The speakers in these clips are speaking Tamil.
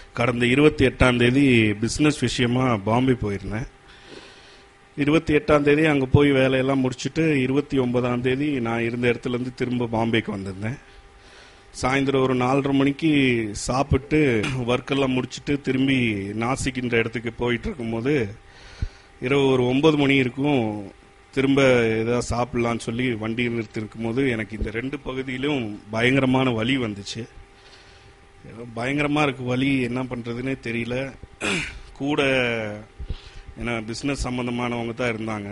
கடந்த இருபத்தி எட்டாம் தேதி பிஸ்னஸ் விஷயமா பாம்பே போயிருந்தேன் இருபத்தி எட்டாம் தேதி அங்கே போய் வேலையெல்லாம் முடிச்சுட்டு இருபத்தி ஒன்பதாம் தேதி நான் இருந்த இடத்துல இருந்து திரும்ப பாம்பேக்கு வந்திருந்தேன் சாயந்தரம் ஒரு நாலரை மணிக்கு சாப்பிட்டு ஒர்க்கெல்லாம் முடிச்சுட்டு திரும்பி நாசிக்கின்ற இடத்துக்கு போயிட்டு இருக்கும்போது இரவு ஒரு ஒன்பது மணி இருக்கும் திரும்ப ஏதாவது சாப்பிடலான்னு சொல்லி வண்டி நிறுத்திருக்கும் போது எனக்கு இந்த ரெண்டு பகுதியிலும் பயங்கரமான வலி வந்துச்சு ஏதோ பயங்கரமா இருக்கு வலி என்ன பண்றதுன்னே தெரியல கூட ஏன்னா பிஸ்னஸ் சம்பந்தமானவங்க தான் இருந்தாங்க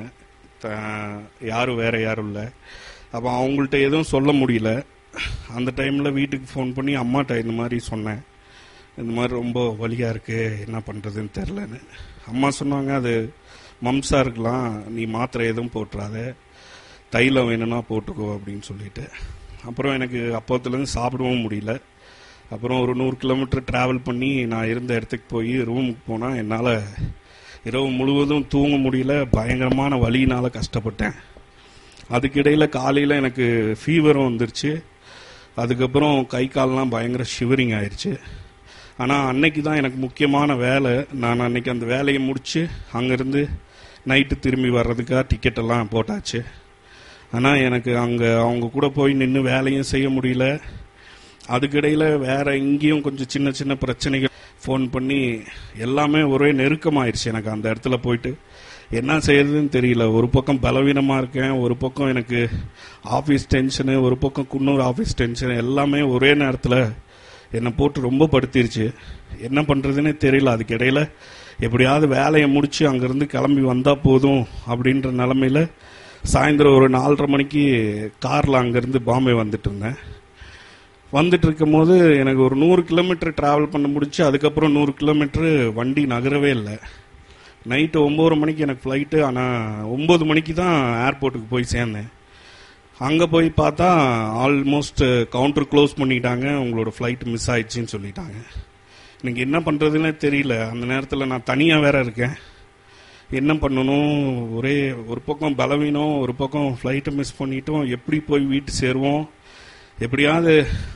த- யாரும் வேற யாரும் இல்லை அப்போ அவங்கள்ட்ட எதுவும் சொல்ல முடியல அந்த டைமில் வீட்டுக்கு ஃபோன் பண்ணி அம்மாட்ட இந்த மாதிரி சொன்னேன் இந்த மாதிரி ரொம்ப வலியாக இருக்கு என்ன பண்ணுறதுன்னு தெரிலன்னு அம்மா சொன்னாங்க அது மம்ஸாக இருக்கலாம் நீ மாத்திரை எதுவும் போட்டுறாத தைலம் வேணும்னா போட்டுக்கோ அப்படின்னு சொல்லிட்டு அப்புறம் எனக்கு அப்போத்துலேருந்து சாப்பிடவும் முடியல அப்புறம் ஒரு நூறு கிலோமீட்டர் டிராவல் பண்ணி நான் இருந்த இடத்துக்கு போய் ரூமுக்கு போனால் என்னால் இரவு முழுவதும் தூங்க முடியல பயங்கரமான வலியினால் கஷ்டப்பட்டேன் அதுக்கிடையில் காலையில் எனக்கு ஃபீவரும் வந்துருச்சு அதுக்கப்புறம் கை கால்லாம் பயங்கர ஷிவரிங் ஆயிடுச்சு ஆனால் அன்னைக்கு தான் எனக்கு முக்கியமான வேலை நான் அன்னைக்கு அந்த வேலையை முடிச்சு அங்கேருந்து நைட்டு திரும்பி வர்றதுக்காக டிக்கெட் எல்லாம் போட்டாச்சு ஆனால் எனக்கு அங்கே அவங்க கூட போய் நின்று வேலையும் செய்ய முடியல அதுக்கிடையில் வேற இங்கேயும் கொஞ்சம் சின்ன சின்ன பிரச்சனைகள் ஃபோன் பண்ணி எல்லாமே ஒரே நெருக்கமாயிருச்சு எனக்கு அந்த இடத்துல போயிட்டு என்ன செய்யறதுன்னு தெரியல ஒரு பக்கம் பலவீனமாக இருக்கேன் ஒரு பக்கம் எனக்கு ஆஃபீஸ் டென்ஷனு ஒரு பக்கம் குன்னூர் ஆஃபீஸ் டென்ஷன் எல்லாமே ஒரே நேரத்தில் என்னை போட்டு ரொம்ப படுத்திருச்சு என்ன பண்ணுறதுன்னே தெரியல அதுக்கு இடையில எப்படியாவது வேலையை முடிச்சு அங்கேருந்து கிளம்பி வந்தால் போதும் அப்படின்ற நிலமையில சாயந்தரம் ஒரு நாலரை மணிக்கு காரில் அங்கேருந்து பாம்பே வந்துட்டு இருந்தேன் வந்துட்டு இருக்கும்போது எனக்கு ஒரு நூறு கிலோமீட்டர் டிராவல் பண்ண முடிச்சு அதுக்கப்புறம் நூறு கிலோமீட்டர் வண்டி நகரவே இல்லை நைட்டு ஒம்பது மணிக்கு எனக்கு ஃப்ளைட்டு ஆனால் ஒம்பது மணிக்கு தான் ஏர்போர்ட்டுக்கு போய் சேர்ந்தேன் அங்கே போய் பார்த்தா ஆல்மோஸ்ட் கவுண்டர் க்ளோஸ் பண்ணிட்டாங்க உங்களோட ஃப்ளைட் மிஸ் ஆயிடுச்சுன்னு சொல்லிட்டாங்க எனக்கு என்ன பண்ணுறதுன்னே தெரியல அந்த நேரத்தில் நான் தனியாக வேற இருக்கேன் என்ன பண்ணணும் ஒரே ஒரு பக்கம் பலவீனம் ஒரு பக்கம் ஃப்ளைட்டை மிஸ் பண்ணிட்டோம் எப்படி போய் வீட்டு சேருவோம் எப்படியாவது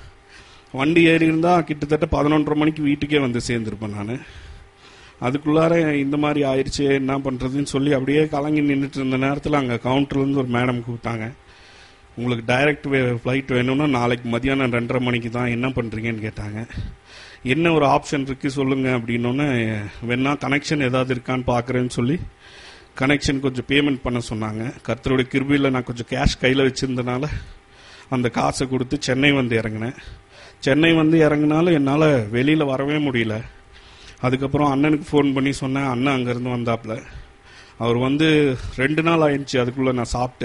வண்டி ஏறி இருந்தால் கிட்டத்தட்ட பதினொன்றரை மணிக்கு வீட்டுக்கே வந்து சேர்ந்துருப்பேன் நான் அதுக்குள்ளார இந்த மாதிரி ஆயிடுச்சு என்ன பண்ணுறதுன்னு சொல்லி அப்படியே கலங்கி நின்றுட்டு இருந்த நேரத்தில் அங்கே கவுண்டர்லேருந்து ஒரு மேடம் கூப்பிட்டாங்க உங்களுக்கு டைரக்ட் ஃப்ளைட் வேணும்னா நாளைக்கு மதியானம் ரெண்டரை மணிக்கு தான் என்ன பண்ணுறீங்கன்னு கேட்டாங்க என்ன ஒரு ஆப்ஷன் இருக்கு சொல்லுங்க அப்படின்னோடனே வேணா கனெக்ஷன் ஏதாவது இருக்கான்னு பார்க்குறேன்னு சொல்லி கனெக்ஷன் கொஞ்சம் பேமெண்ட் பண்ண சொன்னாங்க கர்த்தருடைய கிருபியில் நான் கொஞ்சம் கேஷ் கையில் வச்சிருந்தனால அந்த காசை கொடுத்து சென்னை வந்து இறங்கினேன் சென்னை வந்து இறங்கினாலும் என்னால் வெளியில் வரவே முடியல அதுக்கப்புறம் அண்ணனுக்கு ஃபோன் பண்ணி சொன்னேன் அண்ணன் அங்கேருந்து வந்தாப்புல அவர் வந்து ரெண்டு நாள் ஆயிடுச்சு அதுக்குள்ளே நான் சாப்பிட்டு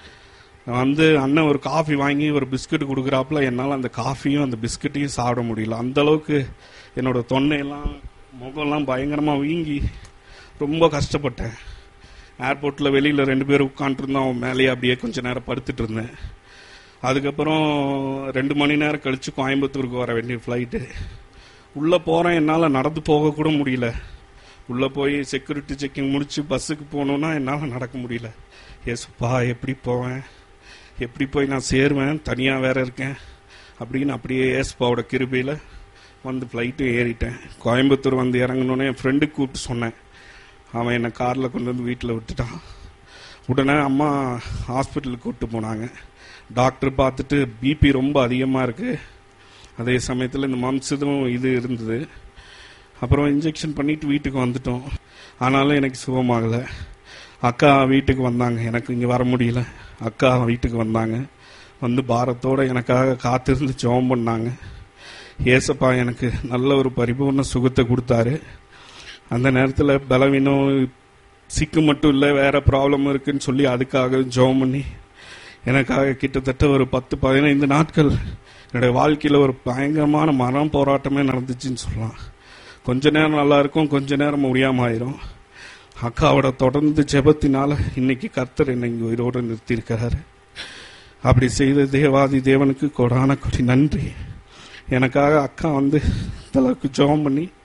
வந்து அண்ணன் ஒரு காஃபி வாங்கி ஒரு பிஸ்கட் கொடுக்குறாப்புல என்னால் அந்த காஃபியும் அந்த பிஸ்கட்டையும் சாப்பிட முடியல அந்த அளவுக்கு என்னோட தொண்டையெல்லாம் முகம்லாம் பயங்கரமாக வீங்கி ரொம்ப கஷ்டப்பட்டேன் ஏர்போர்ட்டில் வெளியில் ரெண்டு பேரும் உட்காந்துருந்தோம் அவன் மேலேயே அப்படியே கொஞ்ச நேரம் படுத்துட்டு இருந்தேன் அதுக்கப்புறம் ரெண்டு மணி நேரம் கழிச்சு கோயம்புத்தூருக்கு வர வேண்டிய ஃப்ளைட்டு உள்ளே போகிறேன் என்னால் நடந்து போக கூட முடியல உள்ளே போய் செக்யூரிட்டி செக்கிங் முடிச்சு பஸ்ஸுக்கு போகணுன்னா என்னால் நடக்க முடியல ஏசுப்பா எப்படி போவேன் எப்படி போய் நான் சேருவேன் தனியாக வேற இருக்கேன் அப்படின்னு அப்படியே ஏசுப்பாவோட கிருபையில் வந்து ஃப்ளைட்டு ஏறிட்டேன் கோயம்புத்தூர் வந்து இறங்கணுன்னே என் ஃப்ரெண்டுக்கு கூப்பிட்டு சொன்னேன் அவன் என்னை காரில் கொண்டு வந்து வீட்டில் விட்டுட்டான் உடனே அம்மா ஹாஸ்பிட்டலுக்கு கூப்பிட்டு போனாங்க டாக்டர் பார்த்துட்டு பிபி ரொம்ப அதிகமாக இருக்குது அதே சமயத்தில் இந்த மம்ஸ் இதுவும் இது இருந்தது அப்புறம் இன்ஜெக்ஷன் பண்ணிட்டு வீட்டுக்கு வந்துட்டோம் ஆனாலும் எனக்கு சுகமாகலை அக்கா வீட்டுக்கு வந்தாங்க எனக்கு இங்கே வர முடியல அக்கா வீட்டுக்கு வந்தாங்க வந்து பாரத்தோட எனக்காக காத்திருந்து ஜெபம் பண்ணாங்க ஏசப்பா எனக்கு நல்ல ஒரு பரிபூர்ண சுகத்தை கொடுத்தாரு அந்த நேரத்தில் பலவீனம் சிக்கு மட்டும் இல்லை வேற ப்ராப்ளம் இருக்குன்னு சொல்லி அதுக்காக ஜெபம் பண்ணி எனக்காக கிட்டத்தட்ட ஒரு பத்து பதினைந்து நாட்கள் என்னுடைய வாழ்க்கையில் ஒரு பயங்கரமான மரம் போராட்டமே நடந்துச்சுன்னு சொல்லலாம் கொஞ்ச நேரம் நல்லா இருக்கும் கொஞ்ச நேரம் முடியாம ஆயிரும் அக்காவோட தொடர்ந்து ஜெபத்தினால இன்னைக்கு கர்த்தர் என்னை இங்க உயிரோடு நிறுத்தியிருக்கிறாரு அப்படி செய்த தேவாதி தேவனுக்கு கொடான கொடி நன்றி எனக்காக அக்கா வந்து இந்த அளவுக்கு ஜெபம் பண்ணி